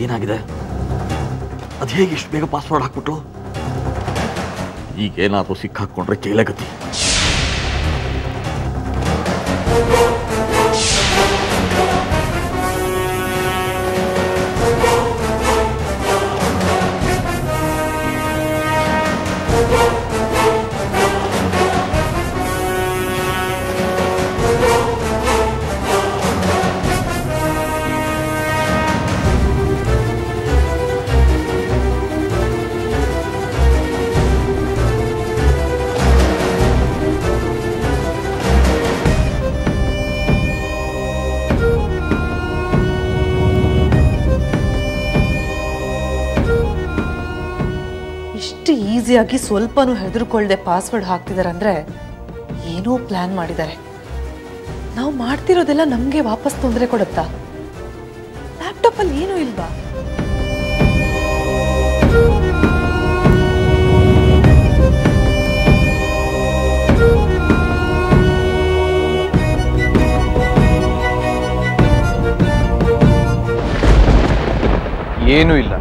ಏನಾಗಿದೆ ಅದು ಹೇಗೆ ಇಷ್ಟು ಬೇಗ ಪಾಸ್ವರ್ಡ್ ಹಾಕ್ಬಿಟ್ಲು ಈಗೇನಾದರೂ ಸಿಕ್ಕಾಕೊಂಡ್ರೆ ಜೈಲಗತಿ ಇಷ್ಟು ಈಸಿಯಾಗಿ ಸ್ವಲ್ಪನೂ ಹೆದರ್ಕೊಳ್ದೆ ಪಾಸ್ವರ್ಡ್ ಹಾಕ್ತಿದ್ದಾರೆ ಅಂದ್ರೆ ಏನೋ ಪ್ಲಾನ್ ಮಾಡಿದ್ದಾರೆ ನಾವು ಮಾಡ್ತಿರೋದೆಲ್ಲ ನಮಗೆ ವಾಪಸ್ ತೊಂದರೆ ಕೊಡುತ್ತಾ ಲ್ಯಾಪ್ಟಾಪಲ್ಲಿ ಏನೂ ಇಲ್ವಾ ಏನೂ ಇಲ್ಲ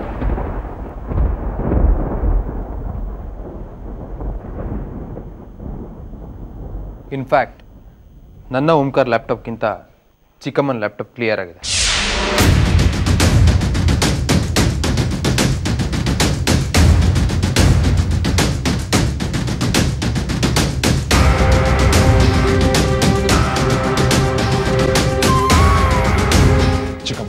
ಇನ್ಫ್ಯಾಕ್ಟ್ ನನ್ನ ಓಂಕಾರ್ ಲ್ಯಾಪ್ಟಾಪ್ಗಿಂತ ಚಿಕ್ಕಮ್ಮನ ಲ್ಯಾಪ್ಟಾಪ್ ಕ್ಲಿಯರ್ ಆಗಿದೆ ಚಿಕ್ಕಮ್ಮ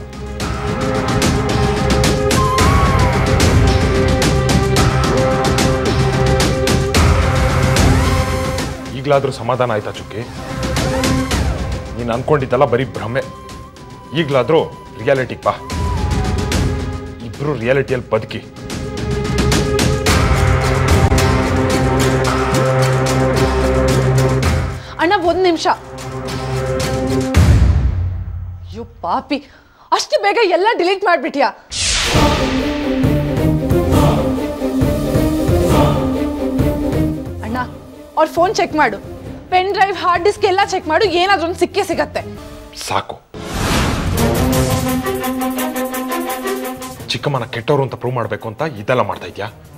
ಈಗಲಾದರೂ ಸಮಾಧಾನ ಆಯ್ತಾ ಚುಕ್ಕಿ ನೀನು ಅನ್ಕೊಂಡಿದ್ದಲ್ಲ ಬರೀ ಭ್ರಮೆ ಈಗಲಾದರೂ ರಿಯಾಲಿಟಿಗೆ ಬಾ ಇಬ್ರು ರಿಯಾಲಿಟಿಯಲ್ಲಿ ಬದುಕಿ ಅಣ್ಣ ಒಂದ್ ನಿಮಿಷ ಅಯ್ಯೋ ಪಾಪಿ ಅಷ್ಟು ಬೇಗ ಎಲ್ಲ ಡಿಲೀಟ್ ಮಾಡ್ಬಿಟ್ಯಾ ಅಣ್ಣ ಅವ್ರ ಫೋನ್ ಚೆಕ್ ಮಾಡು ಪೆನ್ ಡ್ರೈವ್ ಹಾರ್ಡ್ ಡಿಸ್ಕ್ ಎಲ್ಲ ಚೆಕ್ ಮಾಡು ಏನಾದ್ರೂ ಒಂದು ಸಿಕ್ಕೇ ಸಿಗತ್ತೆ ಸಾಕು ಚಿಕ್ಕಮ್ಮನ ಕೆಟ್ಟವರು ಅಂತ ಪ್ರೂವ್ ಮಾಡಬೇಕು ಅಂತ ಇದೆಲ್ಲ ಮಾಡ್ತಾ ಇದ್ಯಾ